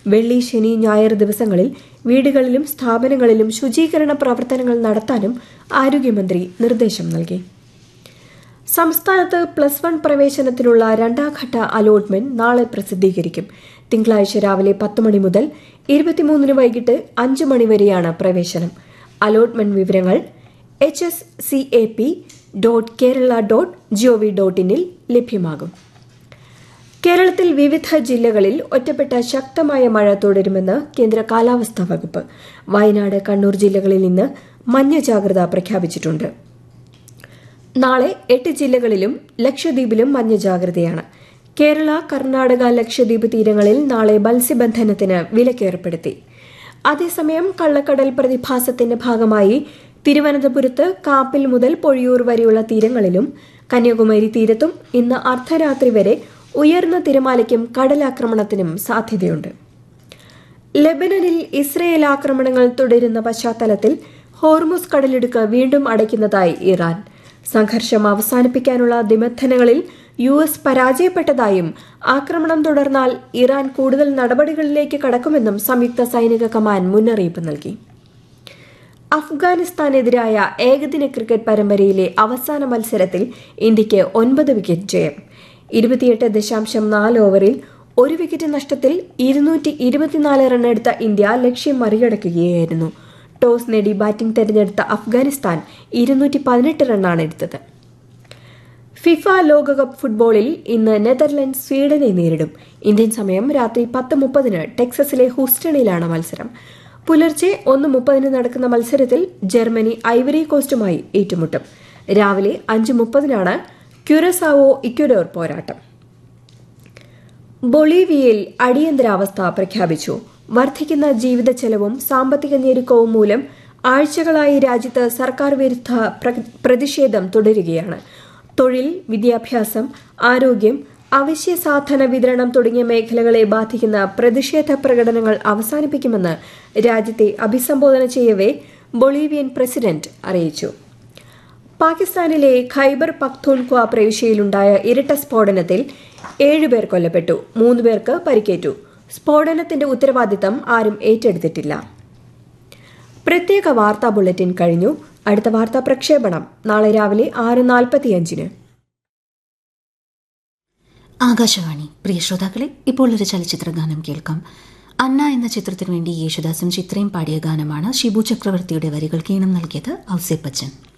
വെള്ളി ശനി ഞായർ ദിവസങ്ങളിൽ വീടുകളിലും സ്ഥാപനങ്ങളിലും ശുചീകരണ പ്രവർത്തനങ്ങൾ നടത്താനും ആരോഗ്യമന്ത്രി നിർദ്ദേശം നൽകി സംസ്ഥാനത്ത് പ്ലസ് വൺ പ്രവേശനത്തിനുള്ള രണ്ടാംഘട്ട അലോട്ട്മെന്റ് നാളെ പ്രസിദ്ധീകരിക്കും തിങ്കളാഴ്ച രാവിലെ പത്ത് മണി മുതൽ ഇരുപത്തിമൂന്നിന് വൈകിട്ട് അഞ്ച് മണി വരെയാണ് പ്രവേശനം അലോട്ട്മെന്റ് വിവരങ്ങൾ H S C A P dot Kerala dot gov dot ഇനിൽ ലഭ്യമാകും കേരളത്തിൽ വിവിധ ജില്ലകളിൽ ഒറ്റപ്പെട്ട ശക്തമായ മഴ തുടരുമെന്ന് കേന്ദ്ര കാലാവസ്ഥാ വകുപ്പ് വയനാട് കണ്ണൂർ ജില്ലകളിൽ ഇന്ന് മഞ്ഞ ജാഗ്രത പ്രഖ്യാപിച്ചിട്ടുണ്ട് നാളെ എട്ട് ജില്ലകളിലും ലക്ഷദ്വീപിലും മഞ്ഞ ജാഗ്രതയാണ് കേരള കർണാടക ലക്ഷദ്വീപ് തീരങ്ങളിൽ നാളെ മത്സ്യബന്ധനത്തിന് വിലക്കേർപ്പെടുത്തി അതേസമയം കള്ളക്കടൽ പ്രതിഭാസത്തിന്റെ ഭാഗമായി തിരുവനന്തപുരത്ത് കാപ്പിൽ മുതൽ പൊഴിയൂർ വരെയുള്ള തീരങ്ങളിലും കന്യാകുമാരി തീരത്തും ഇന്ന് അർദ്ധരാത്രി വരെ ഉയർന്ന തിരമാലയ്ക്കും കടലാക്രമണത്തിനും സാധ്യതയുണ്ട് ലെബനനിൽ ഇസ്രയേൽ ആക്രമണങ്ങൾ തുടരുന്ന പശ്ചാത്തലത്തിൽ ഹോർമുസ് കടലിടുക്ക് വീണ്ടും അടയ്ക്കുന്നതായി ഇറാൻ സംഘർഷം അവസാനിപ്പിക്കാനുള്ള നിബന്ധനകളിൽ യു എസ് പരാജയപ്പെട്ടതായും ആക്രമണം തുടർന്നാൽ ഇറാൻ കൂടുതൽ നടപടികളിലേക്ക് കടക്കുമെന്നും സംയുക്ത സൈനിക കമാൻഡ് മുന്നറിയിപ്പ് നൽകി അഫ്ഗാനിസ്ഥാനെതിരായ ഏകദിന ക്രിക്കറ്റ് പരമ്പരയിലെ അവസാന മത്സരത്തിൽ ഇന്ത്യയ്ക്ക് ഒൻപത് വിക്കറ്റ് ജയം ഇരുപത്തിയെട്ട് ദശാംശം നാല് ഓവറിൽ ഒരു വിക്കറ്റ് നഷ്ടത്തിൽ ഇരുന്നൂറ്റി ഇരുപത്തിനാല് റണ്ണെടുത്ത ഇന്ത്യ ലക്ഷ്യം മറികടക്കുകയായിരുന്നു ടോസ് നേടി ബാറ്റിംഗ് തെരഞ്ഞെടുത്ത അഫ്ഗാനിസ്ഥാൻ ഇരുന്നൂറ്റി പതിനെട്ട് റണ്ണാണ് എടുത്തത് ഫിഫ ലോകകപ്പ് ഫുട്ബോളിൽ ഇന്ന് നെതർലൻഡ് സ്വീഡനെ നേരിടും ഇന്ത്യൻ സമയം രാത്രി പത്ത് മുപ്പതിന് ടെക്സസിലെ ഹൂസ്റ്റണിലാണ് മത്സരം പുലർച്ചെ ഒന്ന് മുപ്പതിന് നടക്കുന്ന മത്സരത്തിൽ ജർമ്മനി ഐവറി കോസ്റ്റുമായി ഏറ്റുമുട്ടും രാവിലെ അഞ്ച് മുപ്പതിനാണ് ക്യുറസാവോ ഇക്വഡോർ പോരാട്ടം ബൊളീവിയയിൽ അടിയന്തരാവസ്ഥ പ്രഖ്യാപിച്ചു വർദ്ധിക്കുന്ന ജീവിത ചെലവും സാമ്പത്തിക ഞെരുക്കവും മൂലം ആഴ്ചകളായി രാജ്യത്ത് സർക്കാർ വിരുദ്ധ പ്രതിഷേധം തുടരുകയാണ് തൊഴിൽ വിദ്യാഭ്യാസം ആരോഗ്യം അവശ്യ സാധന വിതരണം തുടങ്ങിയ മേഖലകളെ ബാധിക്കുന്ന പ്രതിഷേധ പ്രകടനങ്ങൾ അവസാനിപ്പിക്കുമെന്ന് രാജ്യത്തെ അഭിസംബോധന ചെയ്യവേ ബൊളീവിയൻ പ്രസിഡന്റ് അറിയിച്ചു പാകിസ്ഥാനിലെ ഖൈബർ പഖ്തൂൺഖ്വ പ്രവിശ്യയിലുണ്ടായ ഇരട്ട സ്ഫോടനത്തിൽ ഏഴുപേർ കൊല്ലപ്പെട്ടു മൂന്ന് പേർക്ക് പരിക്കേറ്റു സ്ഫോടനത്തിന്റെ ഉത്തരവാദിത്തം ആരും ഏറ്റെടുത്തിട്ടില്ല പ്രത്യേക വാർത്താ ബുള്ളറ്റിൻ കഴിഞ്ഞു അടുത്ത വാർത്താ പ്രക്ഷേപണം നാളെ രാവിലെ ആറ് നാൽപ്പത്തിയഞ്ചിന് ആകാശവാണി പ്രിയ ശ്രോതാക്കളെ ഇപ്പോൾ ഒരു ചലച്ചിത്ര ഗാനം കേൾക്കാം അന്ന എന്ന ചിത്രത്തിനു വേണ്ടി യേശുദാസും ചിത്രയും പാടിയ ഗാനമാണ് ഷിബു ചക്രവർത്തിയുടെ വരികൾക്ക് ഈണം നൽകിയത് ഔസേപ്പച്ചൻ